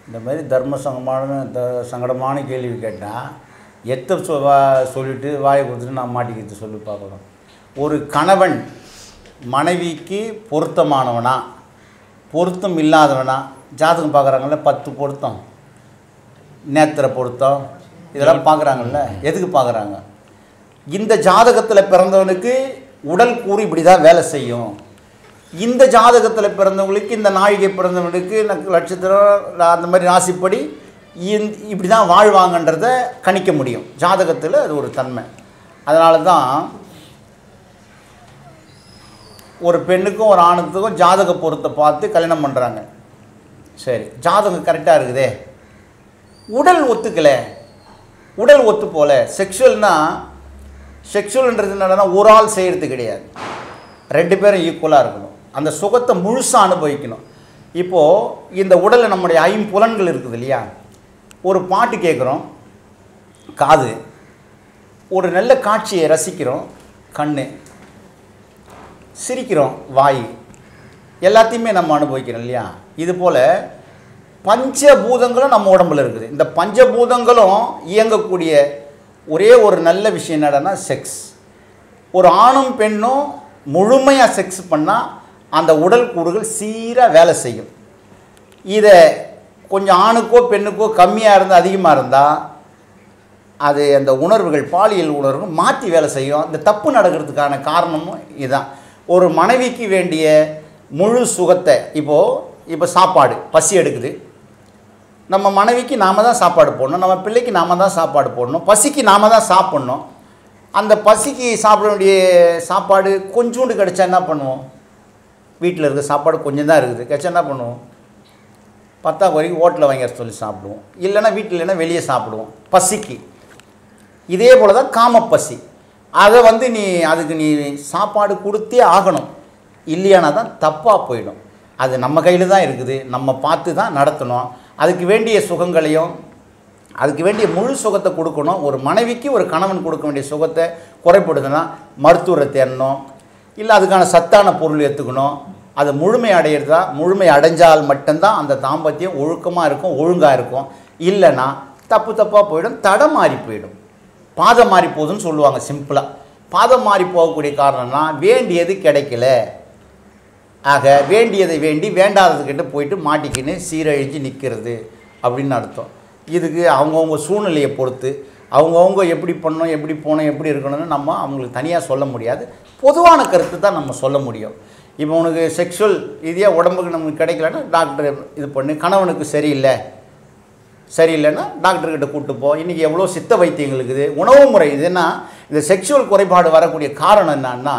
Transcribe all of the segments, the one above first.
இந்த மாதிரி தர்ம சங்கமான த சங்கடமான கேள்வி கேட்டால் எத்த சொ வா சொல்லிட்டு வாயை கொடுத்துட்டு நான் மாட்டிக்கிறது சொல்லி பார்க்கலாம் ஒரு கணவன் மனைவிக்கு பொருத்தமானவனா பொருத்தம் இல்லாதவனா ஜாதகம் பார்க்குறாங்கல்ல பத்து பொருத்தம் நேத்திர பொருத்தம் இதெல்லாம் பார்க்குறாங்கல்ல எதுக்கு பார்க்குறாங்க இந்த ஜாதகத்தில் பிறந்தவனுக்கு உடல் கூறு இப்படி தான் வேலை செய்யும் இந்த ஜாதகத்தில் பிறந்தவங்களுக்கு இந்த நாழிகை பிறந்தவனுக்கு நக்கு- நட்சத்திரம் அந்த மாதிரி ராசிப்படி இந்த இப்படி தான் வாழ்வாங்கன்றத கணிக்க முடியும் ஜாதகத்தில் அது ஒரு தன்மை அதனால தான் ஒரு பெண்ணுக்கும் ஒரு ஆணுக்கும் ஜாதக பொருத்தை பார்த்து கல்யாணம் பண்ணுறாங்க சரி ஜாதகம் கரெக்டாக இருக்குதே உடல் ஒத்துக்கலை உடல் ஒத்து போல செக்ஷுவல்னா செக்ஷுவல்ன்றது என்னன்னா ஒரு ஆள் செய்கிறது கிடையாது ரெண்டு பேரும் ஈக்குவலாக இருக்கணும் அந்த சுகத்தை முழுசாக அனுபவிக்கணும் இப்போது இந்த உடலில் நம்முடைய ஐம்புலன்கள் இருக்குது இல்லையா ஒரு பாட்டு கேட்குறோம் காது ஒரு நல்ல காட்சியை ரசிக்கிறோம் கண்ணு சிரிக்கிறோம் வாய் எல்லாத்தையுமே நம்ம அனுபவிக்கிறோம் இல்லையா இது போல் பஞ்சபூதங்களும் நம்ம உடம்புல இருக்குது இந்த பஞ்சபூதங்களும் இயங்கக்கூடிய ஒரே ஒரு நல்ல விஷயம் என்னடான்னா செக்ஸ் ஒரு ஆணும் பெண்ணும் முழுமையாக செக்ஸ் பண்ணால் அந்த உடல் கூறுகள் சீராக வேலை செய்யும் இதை கொஞ்சம் ஆணுக்கோ பெண்ணுக்கோ கம்மியாக இருந்தால் அதிகமாக இருந்தால் அது அந்த உணர்வுகள் பாலியல் உணர்வுகள் மாற்றி வேலை செய்யும் இந்த தப்பு நடக்கிறதுக்கான காரணமும் இதுதான் ஒரு மனைவிக்கு வேண்டிய முழு சுகத்தை இப்போது இப்போ சாப்பாடு பசி எடுக்குது நம்ம மனைவிக்கு நாம தான் சாப்பாடு போடணும் நம்ம பிள்ளைக்கு நாம தான் சாப்பாடு போடணும் பசிக்கு நாம தான் சாப்பிட்ணும் அந்த பசிக்கு சாப்பிட வேண்டிய சாப்பாடு கொஞ்சோண்டு கிடைச்சா என்ன பண்ணுவோம் வீட்டில் இருக்க சாப்பாடு கொஞ்சம் தான் இருக்குது கிடைச்சா என்ன பண்ணுவோம் பத்தாம் வரைக்கும் ஹோட்டலில் வாங்கி வர சொல்லி சாப்பிடுவோம் இல்லைன்னா வீட்டில் இல்லைன்னா வெளியே சாப்பிடுவோம் பசிக்கு இதே போல் தான் காமப்பசி அதை வந்து நீ அதுக்கு நீ சாப்பாடு கொடுத்தே ஆகணும் இல்லையானா தான் தப்பாக போயிடும் அது நம்ம கையில் தான் இருக்குது நம்ம பார்த்து தான் நடத்தணும் அதுக்கு வேண்டிய சுகங்களையும் அதுக்கு வேண்டிய முழு சுகத்தை கொடுக்கணும் ஒரு மனைவிக்கு ஒரு கணவன் கொடுக்க வேண்டிய சுகத்தை குறைப்படுதுன்னா மருத்துவரை தேடணும் இல்லை அதுக்கான சத்தான பொருள் எடுத்துக்கணும் அது முழுமை அடையிறதா முழுமை அடைஞ்சால் மட்டும்தான் அந்த தாம்பத்தியம் ஒழுக்கமாக இருக்கும் ஒழுங்காக இருக்கும் இல்லைன்னா தப்பு தப்பாக போயிடும் தடம் மாறி போயிடும் பாதம் மாறி போகுதுன்னு சொல்லுவாங்க சிம்பிளாக பாதம் மாறி போகக்கூடிய காரணம்னா வேண்டியது கிடைக்கல ஆக வேண்டியதை வேண்டி வேண்டாததுக்கிட்ட போயிட்டு மாட்டிக்கின்னு சீரழிஞ்சு நிற்கிறது அப்படின்னு அர்த்தம் இதுக்கு அவங்கவுங்க சூழ்நிலையை பொறுத்து அவங்கவுங்க எப்படி பண்ணணும் எப்படி போகணும் எப்படி இருக்கணும்னு நம்ம அவங்களுக்கு தனியாக சொல்ல முடியாது பொதுவான கருத்து தான் நம்ம சொல்ல முடியும் இப்போ உனக்கு செக்ஷுவல் ரீதியாக உடம்புக்கு நமக்கு கிடைக்கலன்னா டாக்டர் இது பண்ணு கணவனுக்கு சரியில்லை சரியில்லைன்னா டாக்டர்கிட்ட கூட்டு போ இன்றைக்கி எவ்வளோ சித்த வைத்தியங்கள் இருக்குது உணவு முறை இதுன்னா இந்த செக்ஷுவல் குறைபாடு வரக்கூடிய காரணம் என்னன்னா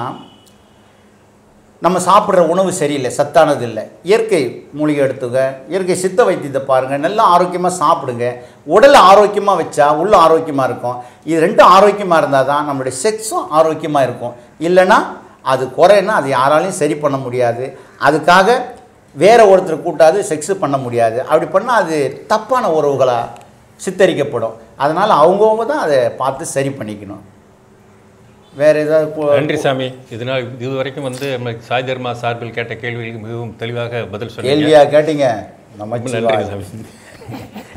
நம்ம சாப்பிட்ற உணவு சரியில்லை சத்தானது இல்லை இயற்கை மூலிகை எடுத்துங்க இயற்கை சித்த வைத்தியத்தை பாருங்கள் நல்லா ஆரோக்கியமாக சாப்பிடுங்க உடலை ஆரோக்கியமாக வச்சா உள்ள ஆரோக்கியமாக இருக்கும் இது ரெண்டும் ஆரோக்கியமாக இருந்தால் தான் நம்மளுடைய செக்ஸும் ஆரோக்கியமாக இருக்கும் இல்லைன்னா அது குறைன்னா அது யாராலையும் சரி பண்ண முடியாது அதுக்காக வேற ஒருத்தர் கூட்டாது செக்ஸ் பண்ண முடியாது அப்படி பண்ணால் அது தப்பான உறவுகளாக சித்தரிக்கப்படும் அதனால் அவங்கவுங்க தான் அதை பார்த்து சரி பண்ணிக்கணும் வேறு ஏதாவது கு- நன்றி சாமி இதனால் இதுவரைக்கும் வந்து நம்ம சாய் தர்மா சார்பில் கேட்ட கேள்விகளுக்கு மிகவும் தெளிவாக பதில் சொன்னீங்க கேள்வியாக கேட்டீங்க நம்ம ரொம்ப நன்றி சாமி